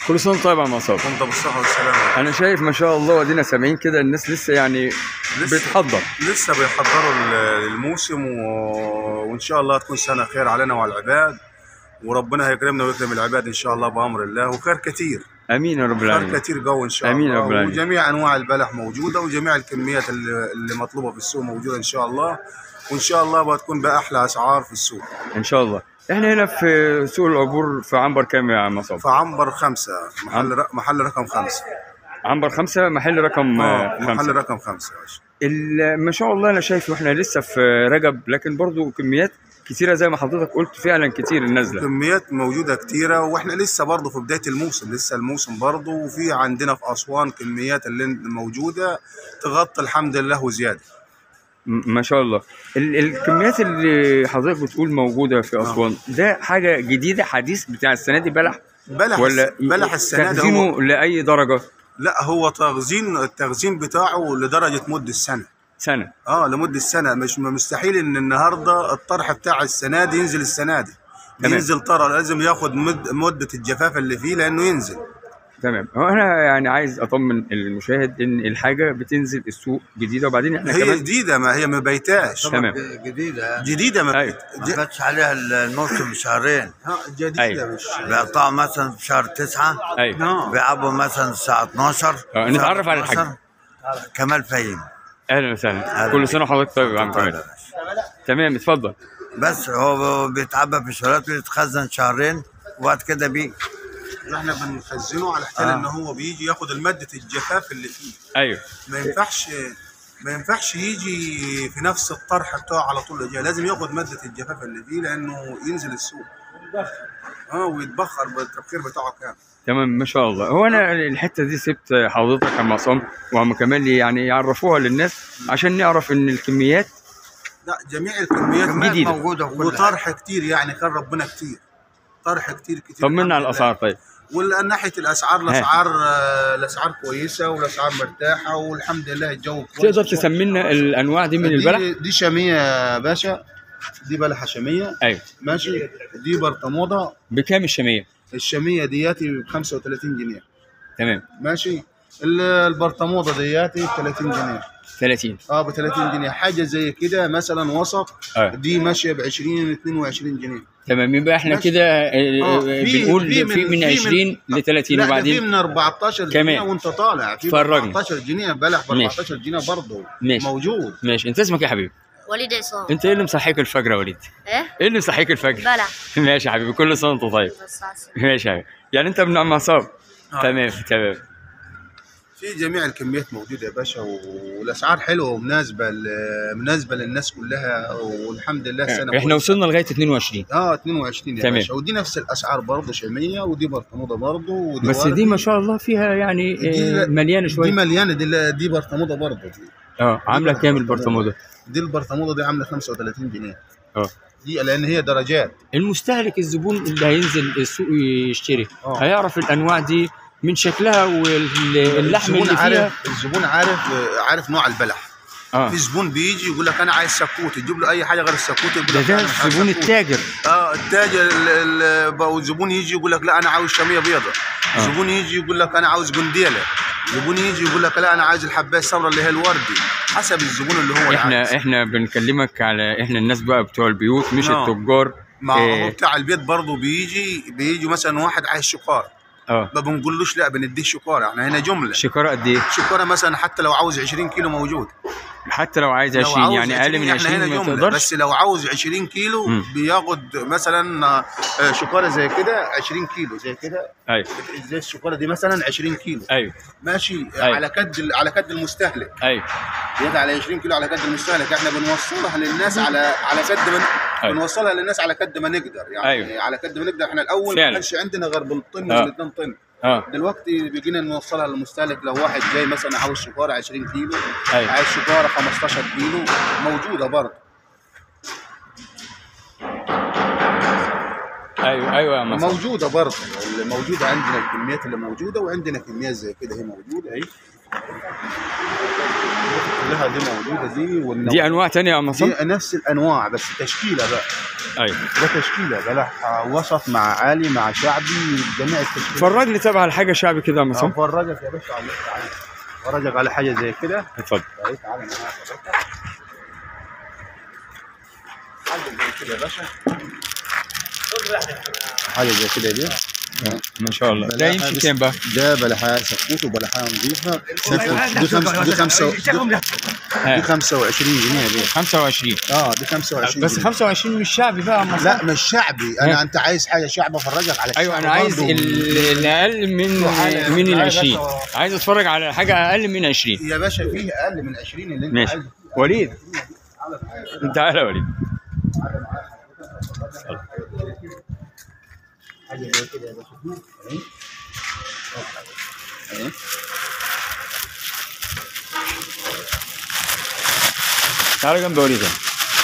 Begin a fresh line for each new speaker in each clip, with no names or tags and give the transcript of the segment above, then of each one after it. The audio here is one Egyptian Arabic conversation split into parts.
كل سنه وأنت طيب يا عم عصام
كنت بالصحة والسلامة
انا شايف ما شاء الله ودينا سامعين كده الناس لسه يعني
لسه-
بتحضر
لسه بيحضروا ال- الموسم و... وإن شاء الله تكون سنة خير علينا وعلى العباد وربنا هيكرمنا ويكرم العباد إن شاء الله بأمر الله وخير كتير
امين يا رب
خير
العالمين
كتير قوي إن شاء
آمين يا
الله
رب العالمين.
وجميع أنواع البلح موجودة وجميع الكميات اللي, اللي مطلوبة في السوق موجودة إن شاء الله وإن شاء الله بتكون بأحلى أسعار في السوق
ان شاء الله احنا هنا في سوق العبور في عنبر كام يا عم عصام
فعنبر خمسة محل ر... محل رقم خمسة
عنبر خمسة محل رقم
آه
آه،
محل
خمسة
رقم خمسة يا باشا.
ال- ما شاء الله انا شايف احنا لسه في رجب لكن برضو كميات كتيره زي ما حضرتك قلت فعلا كتير النازله
كميات موجوده كتيره واحنا لسه برضه في بدايه الموسم لسه الموسم برضه وفي عندنا في اسوان كميات اللي موجوده تغطي الحمد لله وزياده
م- ما شاء الله ال- الكميات اللي حضرتك بتقول موجوده في اسوان ده حاجه جديده حديث بتاع السنه دي بلح
بلح
ولا
بلح السنه ده هو
تخزينه لاي درجه
لا هو تخزين التخزين بتاعه لدرجه مده السنه
سنه
اه لمده السنه مش مستحيل ان النهارده الطرح بتاع السنه دي ينزل السنه دي
تمام.
ينزل طرح لازم ياخد مد مده الجفاف اللي فيه لانه ينزل
تمام هو انا يعني عايز اطمن المشاهد ان الحاجه بتنزل السوق جديده وبعدين احنا
هي
كمان
جديده ما هي ما بيتاش
تمام.
جديدة
جديده ما
أيوة.
ما فاتش عليها الموسم شهرين
ها جديده
أيوة.
مش
بيقطعوا مثلا في شهر تسعة
ايوه
آه.
بيلعبوا مثلا الساعة 12
آه، نتعرف على الحاج.
12. كمال فهيم
اهلا وسهلا
أهلا.
كل سنه وحضرتك طيب يا عم
طيب يا
كمال
باشا.
تمام اتفضل
بس هو بيتعبى في الشهرات ويتخزن شهرين وبعد كده بيجي
احنا بنخزنه على حال
آه.
ان هو بيجي ياخد المادة الجفاف اللي فيه
ايوه
ما ينفعش ما ينفعش يجي في نفس الطرح بتاعه على طول جاي لازم ياخد مادة الجفاف اللي فيه لانه ينزل السوق اه ويتبخر بالتبخير بتاعه كامل
تمام ما شاء الله هو انا الحته دي سبت حضرتك يا عم عصام وعم كمال يعني يعرفوها للناس عشان نعرف ان الكميات
لا جميع الكميات
كميات
جديدة.
موجودة في كل حاجة.
وطرح كتير يعني كان ربنا كتير طرح كتير كتير
طمنا
الحمد
على
لله.
الاسعار طيب
ومن ناحيه الاسعار الاسعار آه، الاسعار كويسه والاسعار مرتاحه والحمد لله الجو كويس
تقدر تسمينا الانواع دي من البلح
دي, دي شاميه يا باشا دي بلحه شاميه
ايوه
ماشي دي برطموطه
بكام الشاميه
الشاميه دياتي ب 35 جنيه
تمام
ماشي ال- البرطموطه دياتي ب 30 جنيه
30
اه ب 30 جنيه حاجه زي كده مثلا وسط
اه
دي ماشيه ب 20 22 جنيه
تمام يبقى احنا
ماشي.
كده آه،
آه، في-
بنقول
في
في
من-
من
في من-
20 ل 30
لا ده في
وبعدين
من 14 جنيه
كمان.
وانت طالع في ب
فرجني.
14 جنيه بلح ب
ماشي.
14 جنيه برضه
ماشي.
موجود
ماشي انت اسمك إيه يا حبيبي
وليد عصام
انت ايه اللي مصحيك الفجر يا وليد
ايه
ايه اللي مصحيك الفجر
بلح
ماشي يا حبيبي كل سنه وانت طيب
بس عسل.
ماشي يا حبيبي يعني انت ابن عم عصام
آه.
تمام تمام
في جميع الكميات موجوده يا باشا والاسعار حلوه ومناسبه ل- مناسبه للناس كلها والحمد لله السنه
احنا
كويسة.
وصلنا لغايه 22
اه 22 يا
تمام.
باشا ودي نفس الاسعار برضه شاميه ودي برطموطه برضه ودي
بس
وردي.
دي ما شاء الله فيها يعني
دي-
آه، مليانه
دي
شويه
مليانه دي دي برطموطه برضه دي
اه عامله كام البرطموطه
دي البرطموطه دي عامله 35 جنيه
اه
دي لان هي درجات
المستهلك الزبون اللي هينزل السوق يشتري
آه.
هيعرف الانواع دي من شكلها واللحم
الزبون
اللي فيها
عارف الزبون عارف عارف نوع البلح
اه
في زبون بيجي يقول لك انا عايز سكوت تجيب له اي حاجه غير السكوت يقول
ده
لك
ده
أنا مش عايز
الزبون
سكوت.
التاجر
اه التاجر ال- ال- بقى الزبون يجي يقول لك لا انا عاوز شاميه بيضة
آه.
زبون يجي يقول لك انا عاوز قنديله زبون يجي يقول لك لا انا عايز الحبايه السمراء اللي هي الوردي حسب الزبون اللي هو
احنا
عايز.
احنا بنكلمك على احنا الناس بقى بتوع البيوت مش
آه.
التجار
ما هو
إيه.
بتاع البيت برضه بيجي بيجي مثلا واحد عايز شكاره
اه
ما بنقولوش لا بنديه شكاره احنا هنا جمله
شكاره قد ايه
شكاره مثلا حتى لو عاوز 20 كيلو موجود
حتى لو عايز
لو
20
عاوز
يعني اقل من
احنا
20
هنا
ما
جملة.
تقدرش
بس لو عاوز 20 كيلو
مم.
بياخد مثلا آه، شكاره زي كده 20 كيلو زي كده
ايوه
زي الشكاره دي مثلا 20 كيلو
ايوه
ماشي
أيوة.
على قد على قد المستهلك
ايوه
يد على 20 كيلو على قد المستهلك احنا بنوصلها للناس على على قد ما
أيوة.
بنوصلها للناس على قد ما نقدر يعني
أيوة.
على قد ما نقدر احنا الاول
فعلا.
ما كانش عندنا غير بالطن
آه.
ولا 2 طن
اه
دلوقتي بيجينا نوصلها للمستهلك لو واحد جاي مثلا عاوز شكاره 20 كيلو
أيوة.
عايز شكاره 15 كيلو موجوده برضه
ايوه ايوه يا عم عصام.
موجوده برضه اللي موجوده عندنا الكميات اللي موجوده وعندنا كميات زي كده هي موجوده اهي كلها دي موجوده دي والنوع
دي انواع تانية يا عم عصام
دي نفس الانواع بس تشكيله بقى
ايوه
ده تشكيله بلح وسط مع عالي مع شعبي جميع التشكيلات
فرج لي تبع الحاجه شعبي كده يا عم عصام
افرجك يا باشا على تعالى افرجك على حاجه زي كده
اتفضل
اهي تعالى معايا حضرتك حاجه زي كده يا باشا حاجه زي كده دي
ما شاء الله ده
بلحة
يمشي
بس-
كام بقى؟
ده بلحايه سكوت وبلحايه نظيفه دي خمسة دي خمسة دي
ها،
25 جنيه دي
25
اه دي 25
بس
جنيه.
25 مش شعبي بقى يا عم عصام
لا مش شعبي
ها.
انا انت عايز حاجه شعب افرجك على
ايوه انا
الشعب
عايز
برضه.
ال- اللي اقل من
تعالى-
من ال
تعالى
20
باشا.
عايز اتفرج على حاجه اقل من 20
يا باشا فيه اقل من 20 اللي انت
ماشي
عايزه
وليد
تعالى معايا
تعالى يا وليد
تعالى معايا حاجه زي كده يا باشا اهي اهي
تعالى جنب وليد هنا.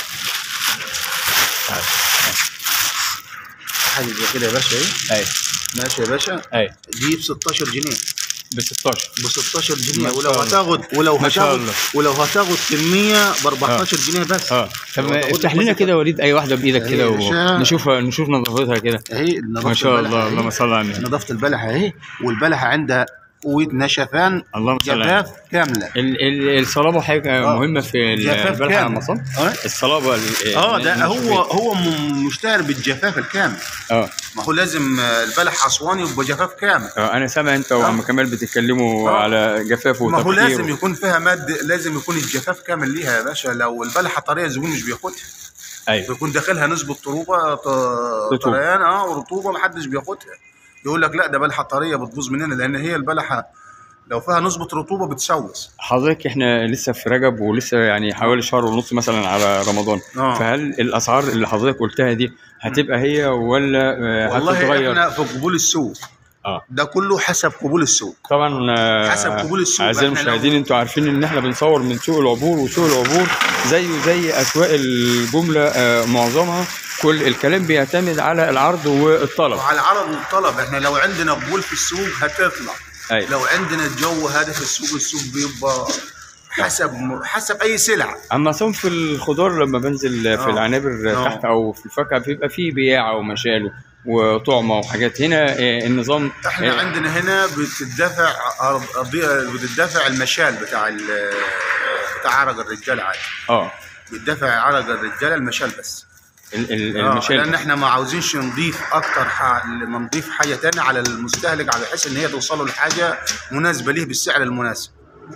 حاجه زي كده يا باشا اهي
ايوه
ماشي يا باشا
ايوه
دي ب 16 جنيه
ب 16
ب 16
ما
جنيه
شاء
ولو
الله.
هتاخد ولو
ما شاء
هتاخد
الله.
ولو هتاخد كميه ب 14 جنيه بس
اه طب
لو هتاخد
افتح لنا
مثلا-
كده يا وليد اي واحده بايدك
أهي
كده
يا باشا.
ونشوف نشوف نظافتها كده
اهي
ما شاء الله اللهم صل على النبي
نظافه البلحه اهي والبلحه عندها قوه نشفان
اللهم صل على النبي
جفاف كامله
ال- ال- الصلابه حاجه
آه.
مهمه في
جفاف
البلحه يا عم
كامل.
عصام
اه
الصلابه ال-
اه
ال-
ده هو
النشفية.
هو م- مشتهر بالجفاف الكامل
اه
ما هو لازم آه، البلح اسواني يبقى جفاف كامل
آه، انا سامع انت وعم كمال بتتكلموا
آه.
على جفاف
ما هو
وتبخير
لازم يكون فيها ماده لازم يكون الجفاف كامل ليها يا باشا لو البلحه طريه الزبون مش بياخدها
ايوه
بيكون داخلها نسبه طروبه ط-
رطوبة.
طريان اه ورطوبه محدش بياخدها يقول لك لا ده بلحه طريه بتبوظ مننا لان هي البلحه لو فيها نسبه رطوبه بتسوس
حضرتك احنا لسه في رجب ولسه يعني حوالي شهر ونص مثلا على رمضان
آه.
فهل الاسعار اللي حضرتك قلتها دي هتبقى هي ولا آه،
والله
هتتغير؟
احنا في قبول السوق
اه
ده كله حسب قبول السوق
طبعا آه،
حسب قبول السوق.
اعزائي
إحنا
المشاهدين انتوا عارفين ان احنا بنصور من سوق العبور وسوق العبور زيه زي اسواق الجمله آه، معظمها كل الكلام بيعتمد على العرض والطلب
وعلى العرض والطلب احنا لو عندنا قبول في السوق هتطلع
ايوه
لو عندنا الجو هذا في السوق السوق بيبقى حسب حسب اي سلعه
اما صوم في الخضار لما بنزل في
آه.
العنابر
آه.
تحت او في الفاكهه بيبقى فيه بياعه ومشال وطعمه وحاجات هنا آه، النظام
احنا
آه،
عندنا هنا بتدفع أرضية- بتدفع المشال بتاع ال- بتاع عرق الرجال عادي
اه
بتدفع عرق الرجال المشال بس
ال- ال-
آه،
المشال
لان احنا ما عاوزينش نضيف اكتر ح- ما نضيف حاجه تانية على المستهلك على بحيث ان هي توصله لحاجه مناسبه ليه بالسعر المناسب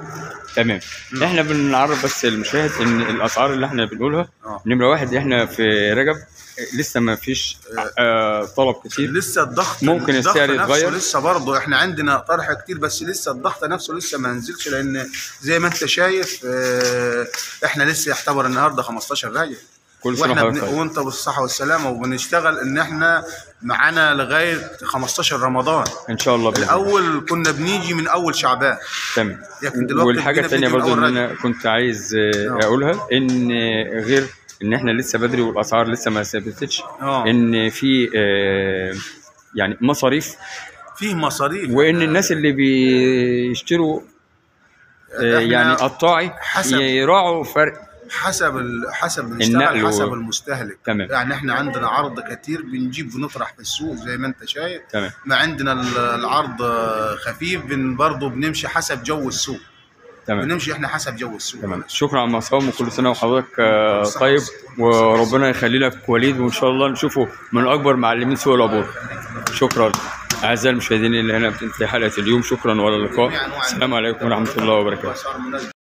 تمام احنا بنعرف بس المشاهد ان الاسعار اللي احنا بنقولها
آه.
نمره واحد احنا في رجب آه، لسه ما فيش آه طلب كتير
لسه الضغط
ممكن
الضغط
السعر
نفسه
يتغير؟
لسه برضه احنا عندنا طرح كتير بس لسه الضغط نفسه لسه ما نزلش لان زي ما انت شايف اه، احنا لسه يعتبر النهارده 15 راجل
كل سنه
واحنا
وحضرتك
بن...
طيب.
وانت بالصحه والسلامه وبنشتغل ان احنا معانا لغايه 15 رمضان
ان شاء الله بإذن الله.
الاول كنا بنيجي من اول شعبان
تمام
لكن دلوقتي
والحاجه
بقينا
الثانيه
بنيجي
برضو
من
ان
أول
انا كنت عايز آه،
آه.
اقولها ان آه، غير ان احنا لسه بدري والاسعار لسه ما ثبتتش
اه
ان في آه، يعني مصاريف
فيه مصاريف
وان الناس اللي بيشتروا آه،
إحنا
يعني قطاعي
حسب-
يراعوا فرق
حسب ال... حسب
النقل
بنشتغل
و-
حسب المستهلك
تمام.
يعني احنا عندنا عرض كتير بنجيب ونطرح في السوق زي ما انت شايف
تمام
ما عندنا ال- العرض خفيف بن برضه بنمشي حسب جو السوق
تمام
بنمشي احنا حسب جو السوق
تمام شكرا على عصام وكل سنه وحضرتك آه، طيب وربنا يخلي لك وليد وان شاء الله نشوفه من اكبر معلمين سوق العبور شكرا اعزائي المشاهدين اللي هنا بتنتهي حلقه اليوم شكرا والى اللقاء السلام عليكم ورحمه الله وبركاته
أسعار مناسبة.